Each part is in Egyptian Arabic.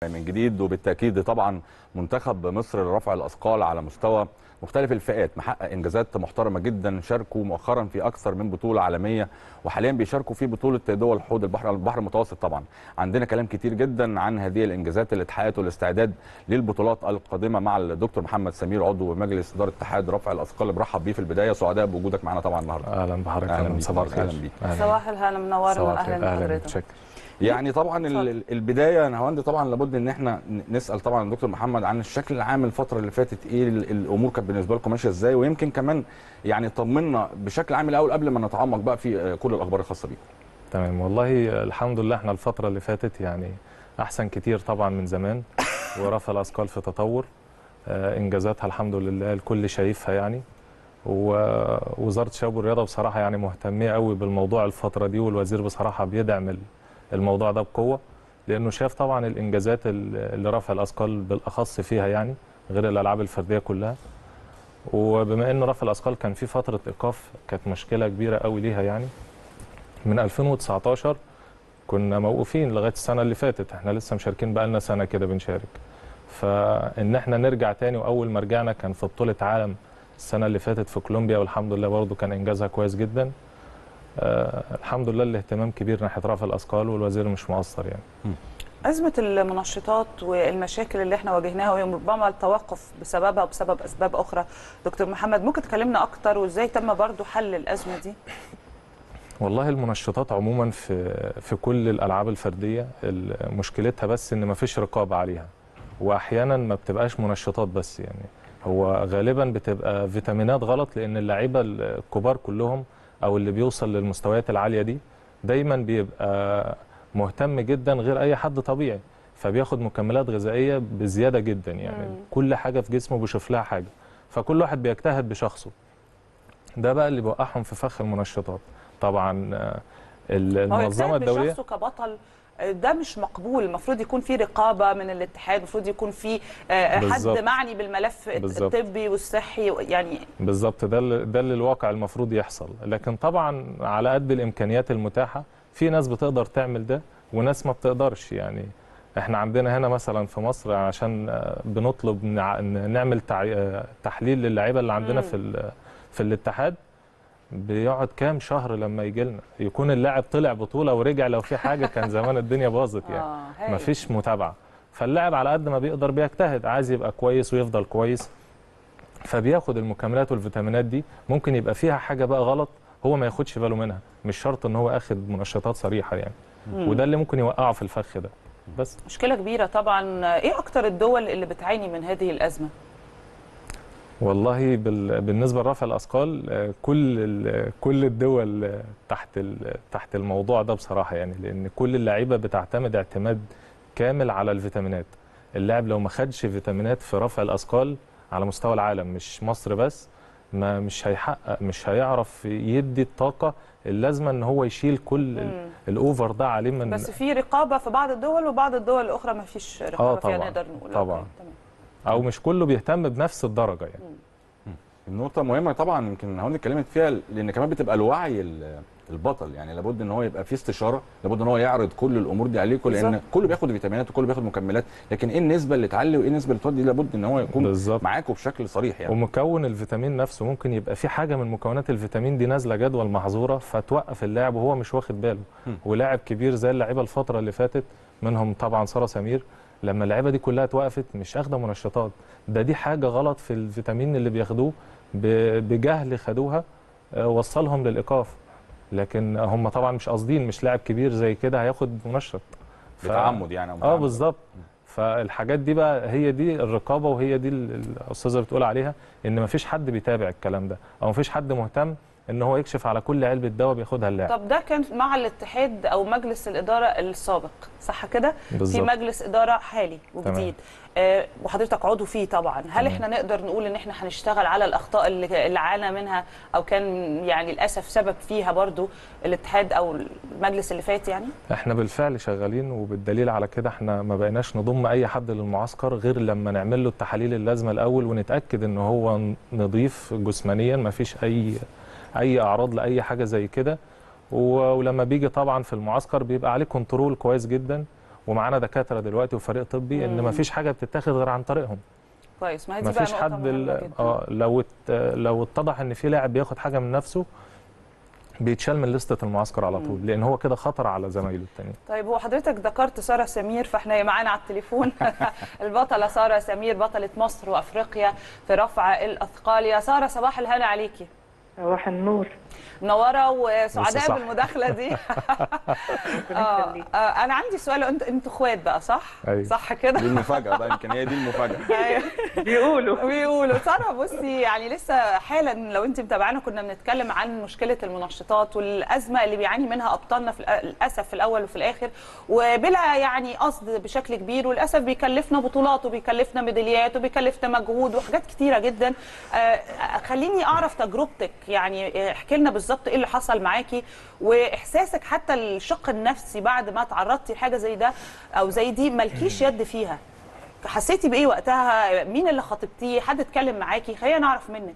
من جديد وبالتاكيد طبعا منتخب مصر لرفع الاثقال على مستوى مختلف الفئات محقق انجازات محترمه جدا شاركوا مؤخرا في اكثر من بطوله عالميه وحاليا بيشاركوا في بطوله دول حوض البحر البحر المتوسط طبعا عندنا كلام كتير جدا عن هذه الانجازات اللي اتحققت والاستعداد للبطولات القادمه مع الدكتور محمد سمير عضو مجلس اداره اتحاد رفع الاثقال برحب بيه في البدايه سعداء بوجودك معنا طبعا النهارده اهلا بحضرتك أهلاً اهلا بيك، صباح أهلاً الخير بيك. أهلاً. صباح الهلا منورنا صباح الخير. اهلا اهلا بحضرتك متشكر يعني طبعا ال- اتفضل. ال- البدايه يا نهاوند طبعا لابد ان احنا ن- نسال طبعا الدكتور محمد عن الشكل العام الفتره اللي فاتت ايه ال- الامور كانت بالنسبه لكم ماشيه ازاي ويمكن كمان يعني طمنا بشكل عام الاول قبل ما نتعمق بقى في آه، كل الاخبار الخاصه بيكم تمام والله الحمد لله احنا الفترة اللي فاتت يعني أحسن كتير طبعا من زمان ورفع الأثقال في تطور آه، إنجازاتها الحمد لله الكل شايفها يعني ووزارة الشباب والرياضة بصراحة يعني مهتمية قوي بالموضوع الفترة دي والوزير بصراحة بيدعم ال- الموضوع ده بقوة لأنه شاف طبعا الإنجازات ال- اللي رفع الأثقال بالأخص فيها يعني غير الألعاب الفردية كلها وبما إن رفع الأثقال كان في فترة إيقاف كانت مشكلة كبيرة قوي ليها يعني من 2019 كنا موقوفين لغايه السنه اللي فاتت احنا لسه مشاركين بقالنا سنه كده بنشارك فان احنا نرجع تاني واول ما رجعنا كان في بطوله عالم السنه اللي فاتت في كولومبيا والحمد لله برضو كان انجازها كويس جدا آه الحمد لله الاهتمام كبير ناحيه رفع الاثقال والوزير مش مقصر يعني أزمة المنشطات والمشاكل اللي احنا واجهناها وربما التوقف بسببها وبسبب أسباب أخرى دكتور محمد ممكن تكلمنا أكتر وإزاي تم برضو حل الأزمة دي والله المنشطات عموما في في كل الالعاب الفرديه ال- مشكلتها بس ان مفيش رقابه عليها واحيانا ما بتبقاش منشطات بس يعني هو غالبا بتبقى فيتامينات غلط لان اللعيبه الكبار كلهم او اللي بيوصل للمستويات العاليه دي دايما بيبقى مهتم جدا غير اي حد طبيعي فبياخد مكملات غذائيه بزياده جدا يعني مم. كل حاجه في جسمه بيشوف لها حاجه فكل واحد بيجتهد بشخصه ده بقى اللي بيوقعهم في فخ المنشطات طبعا آه، هو المنظمه يجتهد الدوليه بشخصه كبطل آه، ده مش مقبول المفروض يكون في رقابة من الاتحاد المفروض يكون في آه، حد بالظبط. معني بالملف بالظبط. الطبي والصحي يعني بالظبط ده اللي ده اللي الواقع المفروض يحصل لكن طبعا على قد الامكانيات المتاحه في ناس بتقدر تعمل ده وناس ما بتقدرش يعني احنا عندنا هنا مثلا في مصر عشان آه، بنطلب نع- نعمل تع- آه، تحليل للعيبه اللي عندنا مم. في ال- في الاتحاد بيقعد كام شهر لما يجي لنا يكون اللاعب طلع بطوله ورجع لو في حاجه كان زمان الدنيا باظت يعني آه هايل. مفيش متابعه فاللاعب على قد ما بيقدر بيجتهد عايز يبقى كويس ويفضل كويس فبياخد المكملات والفيتامينات دي ممكن يبقى فيها حاجه بقى غلط هو ما ياخدش باله منها مش شرط ان هو اخد منشطات صريحه يعني مم. وده اللي ممكن يوقعه في الفخ ده بس مشكلة كبيرة طبعا ايه اكتر الدول اللي بتعاني من هذه الأزمة والله بال... بالنسبه لرفع الاثقال آه، كل ال... كل الدول آه، تحت ال... تحت الموضوع ده بصراحه يعني لان كل اللعيبه بتعتمد اعتماد كامل على الفيتامينات اللاعب لو ما خدش فيتامينات في رفع الاثقال على مستوى العالم مش مصر بس ما مش هيحقق مش هيعرف يدي الطاقه اللازمه ان هو يشيل كل ال- مم. الاوفر ده عليه من بس في رقابة في بعض الدول وبعض الدول الأخرى ما فيش رقابة فيها طبعاً. نقدر نقول طبعاً. أوكي، تمام. او مش كله بيهتم بنفس الدرجه يعني النقطة مهمة طبعا يمكن هون اتكلمت فيها لأن كمان بتبقى الوعي ال- البطل يعني لابد ان هو يبقى في استشارة لابد ان هو يعرض كل الأمور دي عليكم لأن بالظبط. كله بياخد فيتامينات وكله بياخد مكملات لكن ايه النسبة اللي تعلي وايه النسبة اللي تودي لابد ان هو يكون بالظبط معاكم بشكل صريح يعني ومكون الفيتامين نفسه ممكن يبقى في حاجه من مكونات الفيتامين دي نازله جدول محظوره فتوقف اللاعب وهو مش واخد باله م. ولاعب كبير زي اللعيبه الفتره اللي فاتت منهم طبعا ساره سمير لما اللعيبه دي كلها اتوقفت مش اخده منشطات ده دي حاجه غلط في الفيتامين اللي بياخدوه ب- بجهل خدوها آه، وصلهم للايقاف لكن هم طبعا مش قاصدين مش لاعب كبير زي كده هياخد منشط ف- بتعمد يعني أو اه متعمد. بالظبط فالحاجات دي بقى هي دي الرقابه وهي دي ال- الاستاذه بتقول عليها ان مفيش حد بيتابع الكلام ده او مفيش حد مهتم ان هو يكشف على كل علبه دواء بياخدها اللاعب طب ده كان مع الاتحاد أو مجلس الإدارة السابق صح كده؟ في بالظبط مجلس إدارة حالي وجديد آه وحضرتك عضو فيه طبعا هل تمام. احنا نقدر نقول ان احنا هنشتغل على الأخطاء اللي اللي عانى منها أو كان يعني للأسف سبب فيها برضو الاتحاد أو المجلس اللي فات يعني؟ احنا بالفعل شغالين وبالدليل على كده احنا ما بقيناش نضم اي حد للمعسكر غير لما نعمل له التحاليل اللازمه الاول ونتاكد ان هو نظيف جسمانيا ما فيش اي اي اعراض لاي حاجه زي كده و- ولما بيجي طبعا في المعسكر بيبقى عليه كنترول كويس جدا ومعانا دكاتره دلوقتي وفريق طبي ان مم. ما فيش حاجه بتتاخد غير عن طريقهم كويس ما هي دي ما بقى فيش نقطة حد مهمة ال- جدا. اه لو ات- لو اتضح ان في لاعب بياخد حاجه من نفسه بيتشال من لسته المعسكر على طول لان هو كده خطر على زمايله التانيين طيب هو حضرتك ذكرت ساره سمير فاحنا معانا على التليفون البطله ساره سمير بطله مصر وافريقيا في رفع الاثقال يا ساره صباح الهنا عليكي صباح النور منوره لسه وسعداء صح. بالمداخله دي ربنا آه يخليك. آه انا عندي سؤال انت انتوا اخوات بقى صح أيوة. صح كده دي المفاجاه بقى يمكن هي دي المفاجاه أيوة. بيقولوا بيقولوا ساره بصي يعني لسه حالا لو انت متابعانا كنا بنتكلم عن مشكله المنشطات والازمه اللي بيعاني منها ابطالنا في الأ- للاسف في الاول وفي الاخر وبلا يعني قصد بشكل كبير وللاسف بيكلفنا بطولات وبيكلفنا ميداليات وبيكلفنا مجهود وحاجات كتيره جدا آه، خليني اعرف تجربتك يعني احكي لنا بالظبط ايه اللي حصل معاكي واحساسك حتى الشق النفسي بعد ما تعرضتي لحاجه زي ده او زي دي مالكيش يد فيها حسيتي بايه وقتها مين اللي خاطبتيه حد اتكلم معاكي خلينا نعرف منك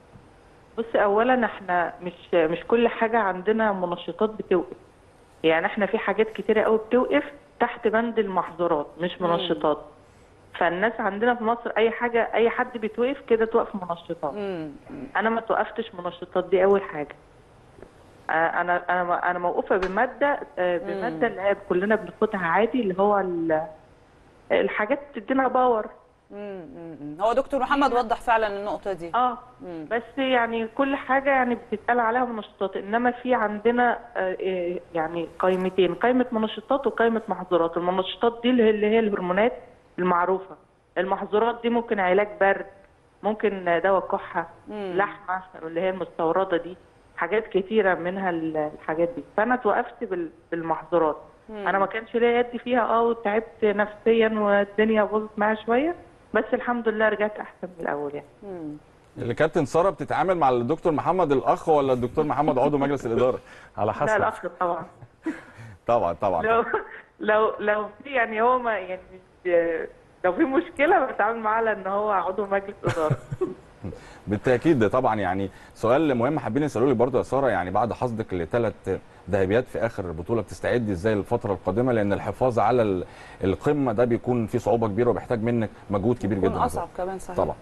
بصي اولا احنا مش مش كل حاجه عندنا منشطات بتوقف يعني احنا في حاجات كتيره قوي بتوقف تحت بند المحظورات مش مم. منشطات فالناس عندنا في مصر اي حاجه اي حد بيتوقف كده توقف منشطات امم انا ما توقفتش منشطات دي اول حاجه آه، انا انا انا موقوفه بماده آه، بماده اللي هي كلنا بناخدها عادي اللي هو ال- الحاجات بتدينا باور امم هو دكتور محمد وضح فعلا النقطه دي اه مم. بس يعني كل حاجة يعني بتتقال عليها منشطات إنما في عندنا آه، آه، يعني قائمتين قائمة منشطات وقائمة محظورات المنشطات دي اللي هي- اللي هي الهرمونات المعروفة المحظورات دي ممكن علاج برد ممكن دواء كحة مم. لحمة اللي هي المستوردة دي حاجات كتيرة منها ال- الحاجات دي فأنا توقفت بال- بالمحظورات مم. أنا ما كانش ليا يد فيها اه وتعبت نفسيا والدنيا باظت معايا شوية بس الحمد لله رجعت أحسن من الأول يعني مم. الكابتن ساره بتتعامل مع الدكتور محمد الاخ ولا الدكتور محمد عضو مجلس الاداره على لا حسب الأخ طبعا طبعا طبعا لو لو لو في يعني هو ما يعني مش لو في مشكله بتعامل معاه لان هو عضو مجلس اداره بالتاكيد ده طبعا يعني سؤال مهم حابين نساله لك برضه يا ساره يعني بعد حصدك لثلاث ذهبيات في اخر بطوله بتستعدي ازاي للفتره القادمه لان الحفاظ على ال- القمه ده بيكون فيه صعوبه كبيره وبيحتاج منك مجهود كبير يكون جدا يا اصعب سارة. كمان صحيح طبعا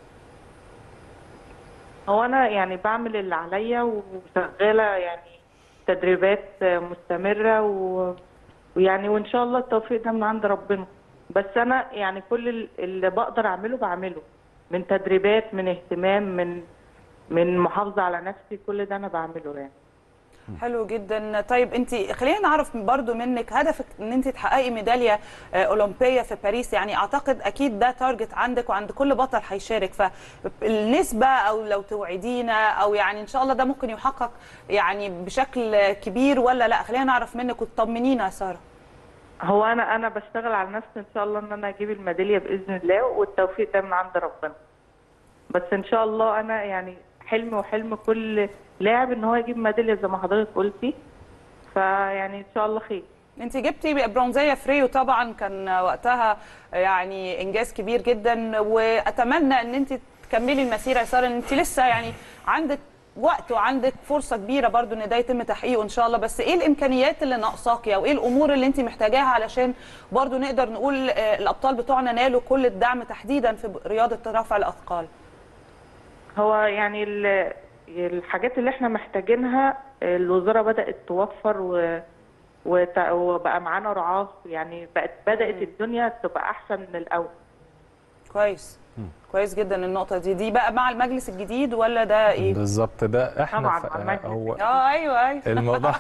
هو انا يعني بعمل اللي عليا وشغاله يعني تدريبات مستمره و... ويعني وان شاء الله التوفيق ده من عند ربنا بس انا يعني كل ال- اللي بقدر اعمله بعمله من تدريبات من اهتمام من من محافظه على نفسي كل ده انا بعمله يعني حلو جدا طيب انت خلينا نعرف برضو منك هدفك ان انت تحققي ميداليه آه، اولمبيه في باريس يعني اعتقد اكيد ده تارجت عندك وعند كل بطل هيشارك فالنسبه او لو توعدينا او يعني ان شاء الله ده ممكن يحقق يعني بشكل كبير ولا لا خلينا نعرف منك وتطمنينا يا ساره هو انا انا بشتغل على نفسي ان شاء الله ان انا اجيب الميداليه باذن الله والتوفيق ده من عند ربنا بس ان شاء الله انا يعني حلم وحلم كل لاعب ان هو يجيب ميداليه زي ما حضرتك قلتي فيعني ان شاء الله خير انت جبتي برونزيه في ريو طبعا كان وقتها يعني انجاز كبير جدا واتمنى ان انت تكملي المسيره يا ساره ان انت لسه يعني عندك وقت وعندك فرصه كبيره برضو ان ده يتم تحقيقه ان شاء الله بس ايه الامكانيات اللي ناقصاكي او ايه الامور اللي انت محتاجاها علشان برضو نقدر نقول آه، الابطال بتوعنا نالوا كل الدعم تحديدا في رياضه رفع الاثقال هو يعني ال- الحاجات اللي احنا محتاجينها الوزاره بدات توفر و وت- وبقى معانا رعاه يعني بقت بدات الدنيا تبقى احسن من الاول كويس كويس جدا النقطه دي دي بقى مع المجلس الجديد ولا ده ايه بالظبط ده احنا طبعاً ف- مع المجلس هو اه ايوه ايوه الموضوع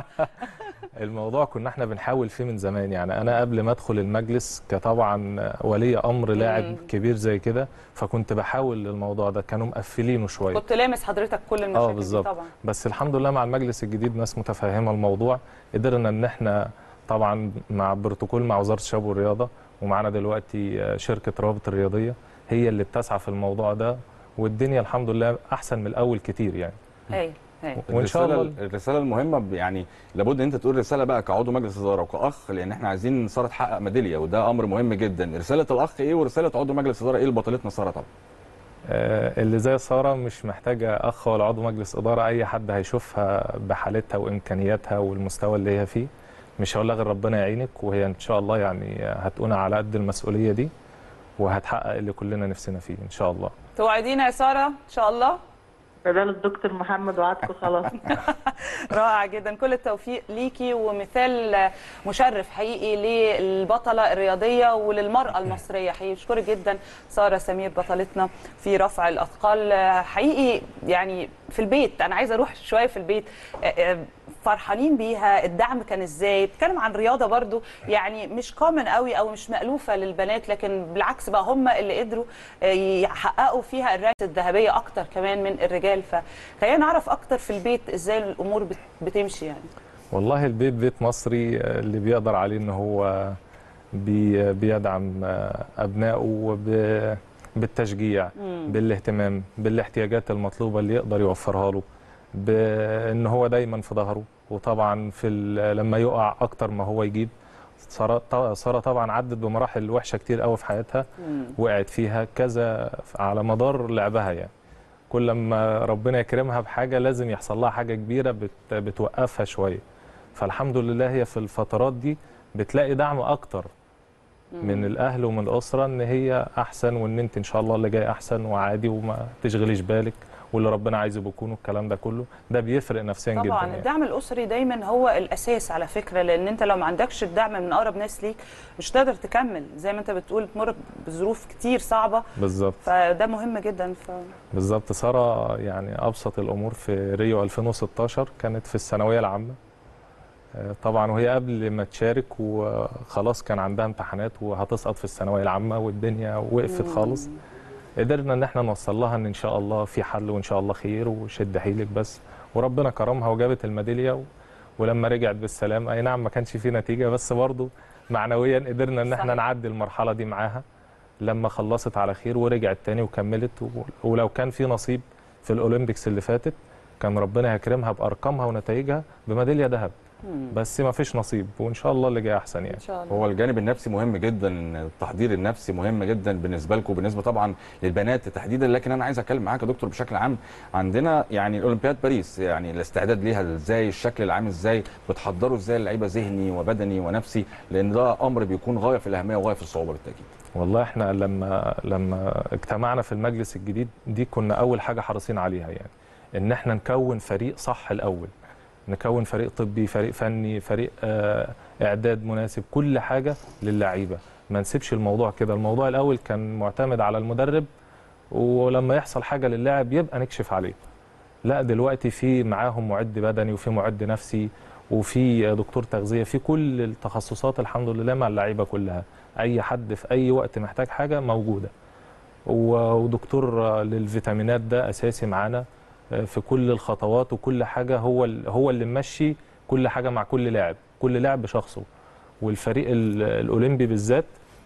الموضوع كنا احنا بنحاول فيه من زمان يعني انا قبل ما ادخل المجلس كطبعا ولي امر لاعب مم. كبير زي كده فكنت بحاول للموضوع ده كانوا مقفلينه شويه كنت لامس حضرتك كل المشاكل اه دي بالظبط طبعا بس الحمد لله مع المجلس الجديد ناس متفهمه الموضوع قدرنا ان احنا طبعا مع بروتوكول مع وزاره الشباب والرياضه ومعانا دلوقتي آه، شركه روابط الرياضيه هي اللي بتسعى في الموضوع ده والدنيا الحمد لله احسن من الاول كتير يعني ايوه ايوه وان شاء الرسالة- الله الرساله المهمه ب- يعني لابد ان انت تقول رساله بقى كعضو مجلس اداره وكاخ لان احنا عايزين ساره تحقق ميداليه وده امر مهم جدا رساله الاخ ايه ورساله عضو مجلس اداره ايه لبطلتنا ساره طبعا آه، اللي زي ساره مش محتاجه اخ ولا عضو مجلس اداره اي حد هيشوفها بحالتها وامكانياتها والمستوى اللي هي فيه مش هقول لها غير ربنا يعينك وهي ان شاء الله يعني هتكون على قد المسؤوليه دي وهتحقق اللي كلنا نفسنا فيه ان شاء الله توعدينا يا ساره ان شاء الله بدل الدكتور محمد وعدكم خلاص رائع جدا كل التوفيق ليكي ومثال مشرف حقيقي للبطله الرياضيه وللمراه المصريه حقيقي بشكرك جدا ساره سمير بطلتنا في رفع الاثقال حقيقي يعني في البيت انا عايزه اروح شويه في البيت فرحانين بيها الدعم كان ازاي بتكلم عن رياضه برضو يعني مش كومن قوي او مش مالوفه للبنات لكن بالعكس بقى هم اللي قدروا يحققوا فيها الراس الذهبيه اكتر كمان من الرجال فخلينا نعرف اكتر في البيت ازاي الامور بت- بتمشي يعني والله البيت بيت مصري اللي بيقدر عليه ان هو بي بيدعم ابنائه وب- بالتشجيع بالاهتمام بالاحتياجات المطلوبه اللي يقدر يوفرها له بان هو دايما في ظهره وطبعا في ال- لما يقع اكتر ما هو يجيب ساره ساره طبعا عدت بمراحل وحشه كتير قوي في حياتها وقعت فيها كذا على مدار لعبها يعني كل ما ربنا يكرمها بحاجه لازم يحصل لها حاجه كبيره بت بتوقفها شويه فالحمد لله هي في الفترات دي بتلاقي دعم اكتر من الاهل ومن الاسره ان هي احسن وان انت ان شاء الله اللي جاي احسن وعادي وما تشغليش بالك واللي ربنا عايزه بيكونوا الكلام ده كله ده بيفرق نفسيا جدا طبعا يعني. الدعم الاسري دايما هو الاساس على فكره لان انت لو ما عندكش الدعم من اقرب ناس ليك مش هتقدر تكمل زي ما انت بتقول تمر بظروف كتير صعبه بالظبط فده مهم جدا ف... بالظبط ساره يعني ابسط الامور في ريو 2016 كانت في الثانويه العامه آه، طبعا وهي قبل ما تشارك وخلاص كان عندها امتحانات وهتسقط في الثانويه العامه والدنيا وقفت خالص قدرنا ان احنا نوصل لها ان ان شاء الله في حل وان شاء الله خير وشد حيلك بس وربنا كرمها وجابت الميداليه و... ولما رجعت بالسلام اي نعم ما كانش في نتيجه بس برضه معنويا قدرنا ان احنا صحيح. نعدي المرحله دي معاها لما خلصت على خير ورجعت تاني وكملت و... ولو كان في نصيب في الاولمبيكس اللي فاتت كان ربنا يكرمها بارقامها ونتائجها بميداليه ذهب بس ما فيش نصيب وان شاء الله اللي جاي احسن يعني ان شاء الله هو الجانب النفسي مهم جدا التحضير النفسي مهم جدا بالنسبه لكم وبالنسبه طبعا للبنات تحديدا لكن انا عايز اتكلم معاك يا دكتور بشكل عام عندنا يعني اولمبياد باريس يعني الاستعداد ليها ازاي الشكل العام ازاي بتحضروا ازاي اللعيبه ذهني وبدني ونفسي لان ده امر بيكون غايه في الاهميه وغايه في الصعوبه بالتاكيد والله احنا لما لما اجتمعنا في المجلس الجديد دي كنا اول حاجه حريصين عليها يعني ان احنا نكون فريق صح الاول نكون فريق طبي فريق فني فريق آه، اعداد مناسب كل حاجه للعيبه ما نسيبش الموضوع كده الموضوع الاول كان معتمد على المدرب ولما يحصل حاجه للاعب يبقى نكشف عليه لا دلوقتي في معاهم معد بدني وفي معد نفسي وفي دكتور تغذيه في كل التخصصات الحمد لله مع اللعيبه كلها اي حد في اي وقت محتاج حاجه موجوده و- ودكتور للفيتامينات ده اساسي معانا في كل الخطوات وكل حاجه هو ال- هو اللي ممشي كل حاجه مع كل لاعب كل لاعب بشخصه والفريق ال- الاولمبي بالذات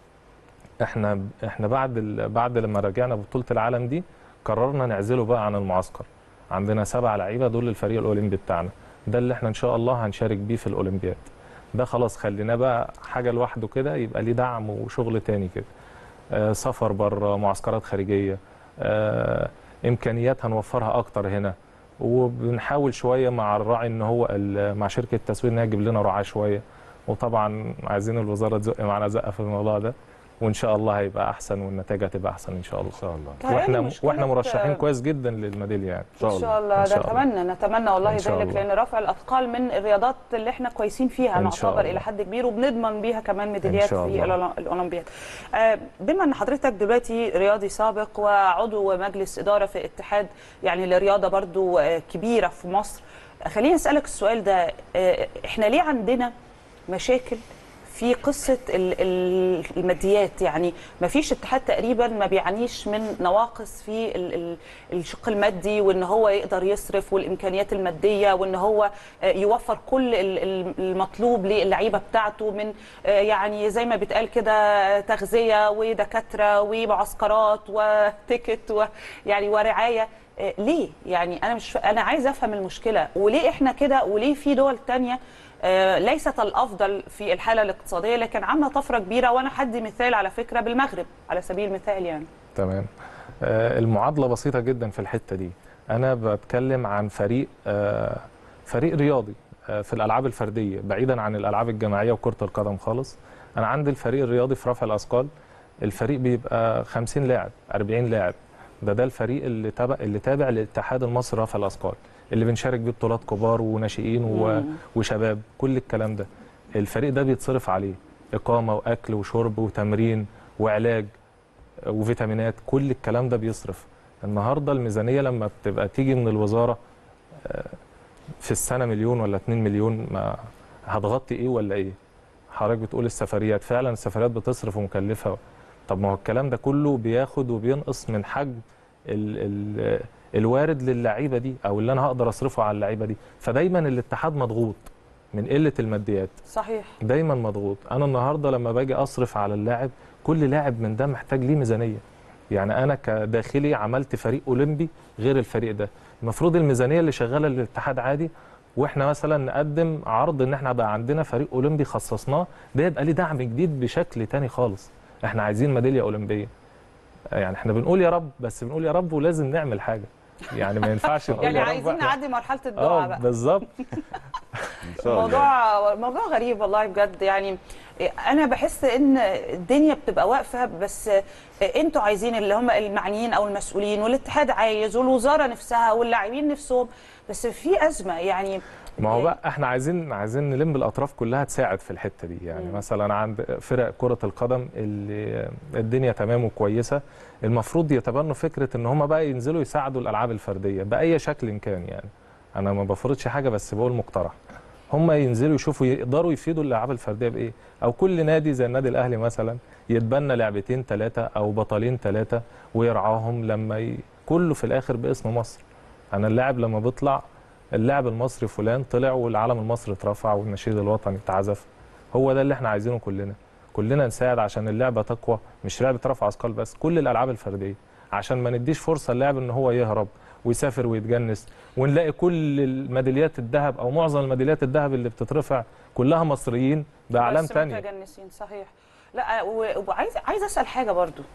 احنا احنا بعد ال- بعد لما رجعنا بطوله العالم دي قررنا نعزله بقى عن المعسكر عندنا سبع لعيبه دول الفريق الاولمبي بتاعنا ده اللي احنا ان شاء الله هنشارك بيه في الاولمبياد ده خلاص خليناه بقى حاجه لوحده كده يبقى ليه دعم وشغل تاني كده آه، سفر بره معسكرات خارجيه آه، امكانيات هنوفرها اكتر هنا وبنحاول شويه مع الراعي ان هو ال- مع شركه التسويق انها تجيب لنا رعاه شويه وطبعا عايزين الوزاره تزق معانا زقه في الموضوع ده وان شاء الله هيبقى احسن والنتائج هتبقى احسن ان شاء الله ان شاء الله كمان واحنا مشكلة- واحنا مرشحين كويس جدا للميداليه يعني ان شاء ان الله شاء الله إن ده شاء الله. نتمنى نتمنى والله إن شاء ذلك الله. لان رفع الاثقال من الرياضات اللي احنا كويسين فيها إن شاء نعتبر الله. الى حد كبير وبنضمن بيها كمان ميداليات شاء في الله. الأولم- الاولمبياد آه، بما ان حضرتك دلوقتي رياضي سابق وعضو مجلس اداره في اتحاد يعني لرياضه برضو آه، كبيره في مصر خليني اسالك السؤال ده آه، احنا ليه عندنا مشاكل في قصه ال- ال- الماديات يعني ما فيش اتحاد تقريبا ما بيعانيش من نواقص في ال- ال- الشق المادي وان هو يقدر يصرف والامكانيات الماديه وان هو آه، يوفر كل ال- ال- المطلوب للعيبه بتاعته من آه، يعني زي ما بيتقال كده تغذيه ودكاتره ومعسكرات وتيكت ويعني ورعايه آه، ليه يعني انا مش ف... انا عايزه افهم المشكله وليه احنا كده وليه في دول تانية آه، ليست الافضل في الحاله الاقتصاديه لكن عامله طفره كبيره وانا حدي مثال على فكره بالمغرب على سبيل المثال يعني تمام آه، المعادله بسيطه جدا في الحته دي انا بتكلم عن فريق آه، فريق رياضي آه، في الالعاب الفرديه بعيدا عن الالعاب الجماعيه وكره القدم خالص انا عندي الفريق الرياضي في رفع الاثقال الفريق بيبقى 50 لاعب 40 لاعب ده ده الفريق اللي تابع اللي تابع للاتحاد المصري رفع الاثقال اللي بنشارك بيه بطولات كبار وناشئين و... مم. وشباب كل الكلام ده الفريق ده بيتصرف عليه اقامه واكل وشرب وتمرين وعلاج وفيتامينات كل الكلام ده بيصرف النهارده الميزانيه لما بتبقى تيجي من الوزاره آه، في السنه مليون ولا 2 مليون ما هتغطي ايه ولا ايه حضرتك بتقول السفريات فعلا السفريات بتصرف ومكلفه طب ما هو الكلام ده كله بياخد وبينقص من حجم ال ال الوارد للعيبه دي او اللي انا هقدر اصرفه على اللعيبه دي فدايما الاتحاد مضغوط من قله الماديات صحيح دايما مضغوط انا النهارده لما باجي اصرف على اللاعب كل لاعب من ده محتاج ليه ميزانيه يعني انا كداخلي عملت فريق اولمبي غير الفريق ده المفروض الميزانيه اللي شغاله للاتحاد عادي واحنا مثلا نقدم عرض ان احنا بقى عندنا فريق اولمبي خصصناه ده يبقى ليه دعم جديد بشكل تاني خالص احنا عايزين ميداليه اولمبيه يعني احنا بنقول يا رب بس بنقول يا رب ولازم نعمل حاجه يعني ما ينفعش نقول يعني يا رب عايزين وإحنا- نعدي مرحله الدعاء اه بقى بالظبط ان شاء الله موضوع موضوع غريب والله بجد يعني انا بحس ان الدنيا بتبقى واقفه بس انتوا عايزين اللي هم المعنيين او المسؤولين والاتحاد عايز والوزاره نفسها واللاعبين نفسهم بس في ازمه يعني ما هو بقى احنا عايزين عايزين نلم الاطراف كلها تساعد في الحته دي يعني مم. مثلا عند فرق كره القدم اللي الدنيا تمام وكويسه المفروض يتبنوا فكره ان هم بقى ينزلوا يساعدوا الالعاب الفرديه باي شكل كان يعني انا ما بفرضش حاجه بس بقول مقترح هم ينزلوا يشوفوا يقدروا يفيدوا الالعاب الفرديه بايه او كل نادي زي النادي الاهلي مثلا يتبنى لعبتين ثلاثه او بطلين ثلاثه ويرعاهم لما ي... كله في الاخر باسم مصر انا اللاعب لما بيطلع اللاعب المصري فلان طلع والعلم المصري اترفع والنشيد الوطني اتعزف هو ده اللي احنا عايزينه كلنا كلنا نساعد عشان اللعبه تقوى مش لعبه رفع اثقال بس كل الالعاب الفرديه عشان ما نديش فرصه للاعب ان هو يهرب ويسافر ويتجنس ونلاقي كل الميداليات الذهب او معظم الميداليات الذهب اللي بتترفع كلها مصريين باعلام بس تانية متجنسين صحيح لا و- وعايزه عايزه اسال حاجه برضو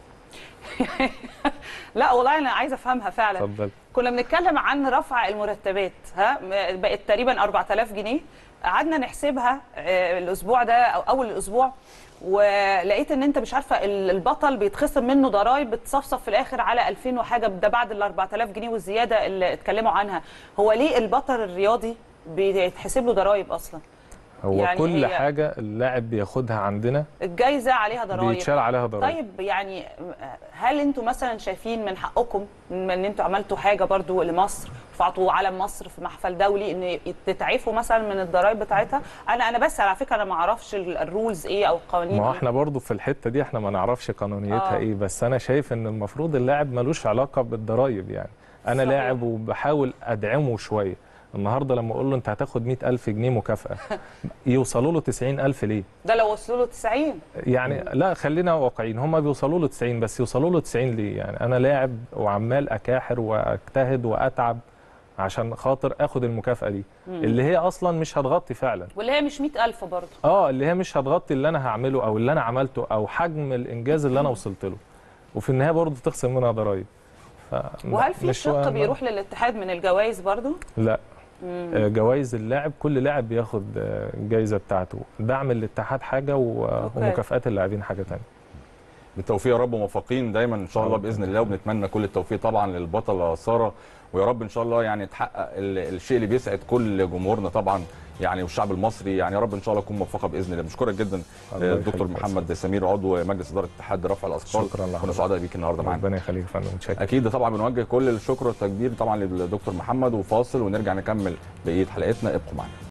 لا والله انا عايزه افهمها فعلا اتفضل كنا بنتكلم عن رفع المرتبات ها م- بقت تقريبا 4000 جنيه قعدنا نحسبها آه، الاسبوع ده او اول الاسبوع ولقيت ان انت مش عارفه ال- البطل بيتخصم منه ضرائب بتصفصف في الاخر على 2000 وحاجه ده بعد ال 4000 جنيه والزياده اللي اتكلموا عنها هو ليه البطل الرياضي بيتحسب له ضرائب اصلا هو يعني كل هي- حاجه اللاعب بياخدها عندنا الجايزه عليها ضرائب بيتشال عليها ضرائب طيب يعني هل انتوا مثلا شايفين من حقكم ان انتوا عملتوا حاجه برضو لمصر رفعتوا علم مصر في محفل دولي ان تتعفوا مثلا من الضرائب بتاعتها انا انا بس على فكره انا ما اعرفش ال- الرولز ايه او القوانين ما هو إيه. احنا برضو في الحته دي احنا ما نعرفش قانونيتها آه. ايه بس انا شايف ان المفروض اللاعب ملوش علاقه بالضرايب يعني انا صحيح. لاعب وبحاول ادعمه شويه النهارده لما اقول له انت هتاخد 100000 جنيه مكافاه يوصلوا له 90000 ليه ده لو وصلوا له 90 يعني لا خلينا واقعيين هم بيوصلوا له 90 بس يوصلوا له 90 ليه يعني انا لاعب وعمال اكاحر واجتهد واتعب عشان خاطر اخد المكافاه دي اللي هي اصلا مش هتغطي فعلا واللي هي مش 100000 برضو اه اللي هي مش هتغطي اللي انا هعمله او اللي انا عملته او حجم الانجاز اللي انا وصلت له وفي النهايه برضه تخصم منها ضرائب ف- وهل في مش- شق بيروح للاتحاد من الجوائز برضو لا مم. آه، جوائز اللاعب كل لاعب بياخد آه، الجايزه بتاعته دعم الاتحاد حاجه و- أوكي. ومكافآت اللاعبين حاجه ثانيه بالتوفيق يا رب موفقين دايما ان شاء الله رب. باذن الله وبنتمنى كل التوفيق طبعا للبطله ساره ويا رب ان شاء الله يعني تحقق ال- الشيء اللي بيسعد كل جمهورنا طبعا يعني والشعب المصري يعني يا رب ان شاء الله تكون موفقه باذن الله بشكرك جدا الله آه، الدكتور يخليك. محمد سمير عضو مجلس اداره اتحاد رفع الاثقال شكراً لحضرتك. كنا سعداء بيك النهارده معانا ربنا يخليك يا فندم متشكر اكيد طبعا بنوجه كل الشكر والتقدير طبعا للدكتور محمد وفاصل ونرجع نكمل بقيه حلقتنا ابقوا معنا